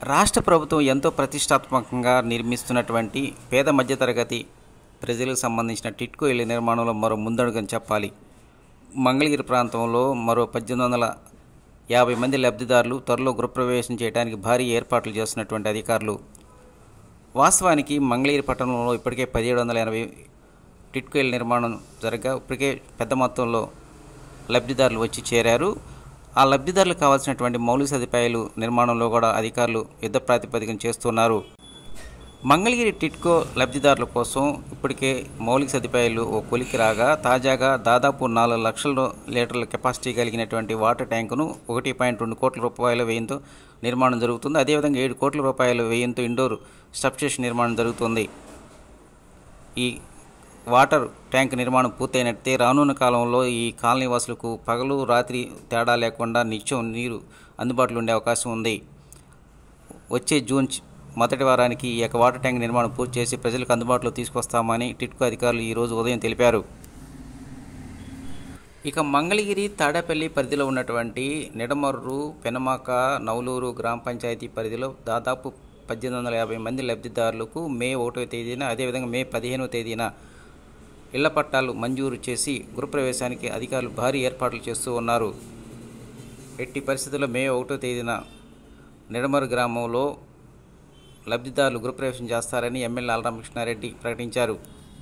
రాష్ట్ర ప్రభుత్వం ఎంతో ప్రతిష్టాత్మకంగా నిర్మిస్తున్నటువంటి పేద మధ్యతరగతి ప్రజలకు సంబంధించిన టిట్కో ఇళ్ల నిర్మాణంలో మరో ముందడుగని చెప్పాలి మంగళగిరి ప్రాంతంలో మరో పద్దెనిమిది వందల యాభై మంది లబ్ధిదారులు త్వరలో గృహప్రవేశం చేయడానికి భారీ ఏర్పాట్లు చేస్తున్నటువంటి అధికారులు వాస్తవానికి మంగళగిరి పట్టణంలో ఇప్పటికే పదిహేడు వందల ఎనభై టిట్కో ఇళ్ల నిర్మాణం జరగగా ఇప్పటికే పెద్ద మొత్తంలో లబ్ధిదారులు వచ్చి చేరారు ఆ లబ్ధిదారులకు కావాల్సినటువంటి మౌలిక సదుపాయాలు నిర్మాణంలో కూడా అధికారులు యుద్ధ ప్రాతిపదికన చేస్తున్నారు మంగళగిరి టిట్కో లబ్ధిదారుల కోసం ఇప్పటికే మౌలిక సదుపాయాలు ఓ కొలికి రాగా తాజాగా దాదాపు నాలుగు లక్షల లీటర్ల కెపాసిటీ కలిగినటువంటి వాటర్ ట్యాంకును ఒకటి పాయింట్ రెండు కోట్ల రూపాయల వ్యయంతో నిర్మాణం జరుగుతుంది అదేవిధంగా ఏడు కోట్ల రూపాయల వ్యయంతో ఇండోర్ సబ్స్టేషన్ నిర్మాణం జరుగుతుంది ఈ వాటర్ ట్యాంక్ నిర్మాణం పూర్తయినట్టే రానున్న కాలంలో ఈ కాలనీ వాసులకు పగలు రాత్రి తేడా లేకుండా నిత్యం నీరు అందుబాటులో ఉండే అవకాశం ఉంది వచ్చే జూన్ చ- మొదటి వారానికి ఈ యొక్క వాటర్ ట్యాంక్ నిర్మాణం పూర్తి చేసి ప్రజలకు అందుబాటులో తీసుకొస్తామని టిట్కో అధికారులు ఈరోజు ఉదయం తెలిపారు ఇక మంగళగిరి తాడేపల్లి పరిధిలో ఉన్నటువంటి నిడమర్రు పెనమాక నవలూరు గ్రామ పంచాయతీ పరిధిలో దాదాపు పద్దెనిమిది వందల యాభై మంది లబ్ధిదారులకు మే ఒకటో తేదీన అదేవిధంగా మే పదిహేనవ తేదీన ఇళ్ల పట్టాలు మంజూరు చేసి గృహప్రవేశానికి అధికారులు భారీ ఏర్పాట్లు చేస్తూ ఉన్నారు ఎట్టి పరిస్థితుల్లో మే ఒకటో తేదీన నిడమరు గ్రామంలో లబ్ధిదారులు గృహప్రవేశం చేస్తారని ఎమ్మెల్యే ఆలరామకృష్ణారెడ్డి ప్రకటించారు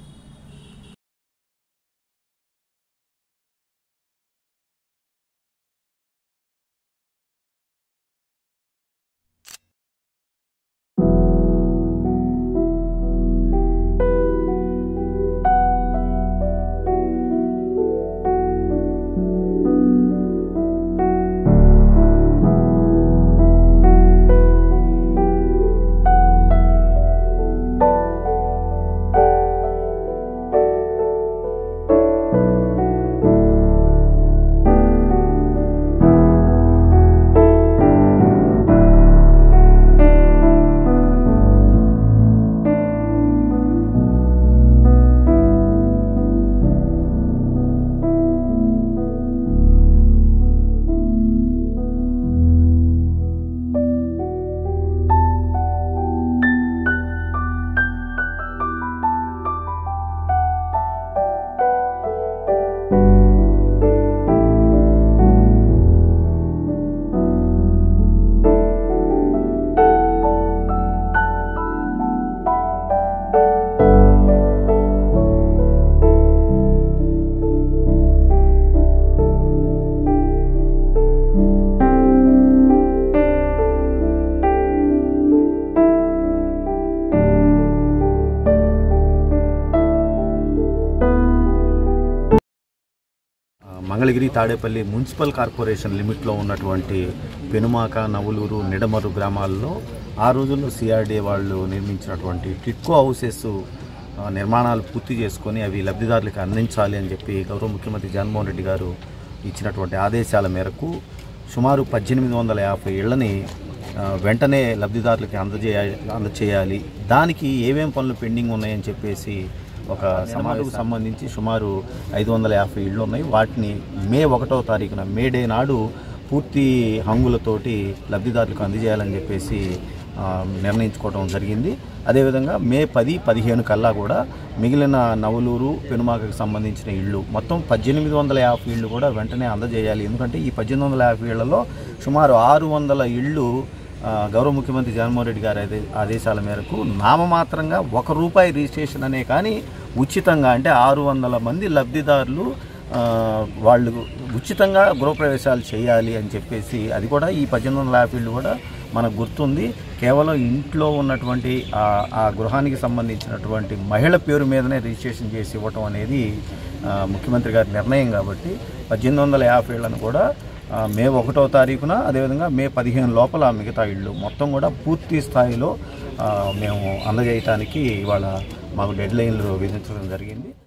ఆ, మంగళగిరి తాడేపల్లి మున్సిపల్ కార్పొరేషన్ లిమిట్లో ఉన్నటువంటి పెనుమాక నవలూరు నిడమరు గ్రామాల్లో ఆ రోజుల్లో సిఆర్డీ వాళ్ళు నిర్మించినటువంటి టిట్కో హౌసెస్ ఆ, నిర్మాణాలు పూర్తి చేసుకొని అవి లబ్ధిదారులకు అందించాలి అని చెప్పి గౌరవ ముఖ్యమంత్రి జగన్మోహన్ రెడ్డి గారు ఇచ్చినటువంటి ఆదేశాల మేరకు సుమారు పద్దెనిమిది వందల యాభై ఇళ్లని ఆ, వెంటనే లబ్ధిదారులకి అందజేయ అందచేయాలి దానికి ఏమేం పనులు పెండింగ్ ఉన్నాయని చెప్పేసి ఒక సమాజకు సంబంధించి సుమారు ఐదు వందల యాభై ఇళ్ళు ఉన్నాయి వాటిని మే ఒకటో తారీఖున మే డే నాడు పూర్తి హంగులతోటి లబ్ధిదారులకు అందజేయాలని చెప్పేసి ఆ, నిర్ణయించుకోవడం జరిగింది అదేవిధంగా మే పది పదిహేను కల్లా కూడా మిగిలిన నవలూరు పెనుమాకకు సంబంధించిన ఇళ్ళు మొత్తం పద్దెనిమిది వందల యాభై ఇళ్ళు కూడా వెంటనే అందజేయాలి ఎందుకంటే ఈ పద్దెనిమిది వందల యాభై ఇళ్లలో సుమారు ఆరు వందల ఇళ్ళు ఆ, గౌరవ ముఖ్యమంత్రి జగన్మోహన్ రెడ్డి గారి ఆదే- ఆదేశాల మేరకు నామమాత్రంగా ఒక రూపాయి రిజిస్ట్రేషన్ అనే కానీ ఉచితంగా అంటే ఆరు వందల మంది లబ్ధిదారులు ఆ, వాళ్ళు ఉచితంగా గృహప్రవేశాలు చేయాలి అని చెప్పేసి అది కూడా ఈ పద్దెనిమిది వందల యాభై ఇళ్ళు కూడా మనకు గుర్తుంది కేవలం ఇంట్లో ఉన్నటువంటి ఆ ఆ గృహానికి సంబంధించినటువంటి మహిళ పేరు మీదనే రిజిస్ట్రేషన్ చేసి ఇవ్వటం అనేది ఆ, ముఖ్యమంత్రి గారి నిర్ణయం కాబట్టి పద్దెనిమిది వందల యాభై ఏళ్ళను కూడా ఆ, మే ఒకటో తారీఖున అదేవిధంగా మే పదిహేను లోపల మిగతా ఇళ్ళు మొత్తం కూడా పూర్తి స్థాయిలో ఆ, మేము అందజేయటానికి ఇవాళ మాకు డెడ్ లైన్లు విధించడం జరిగింది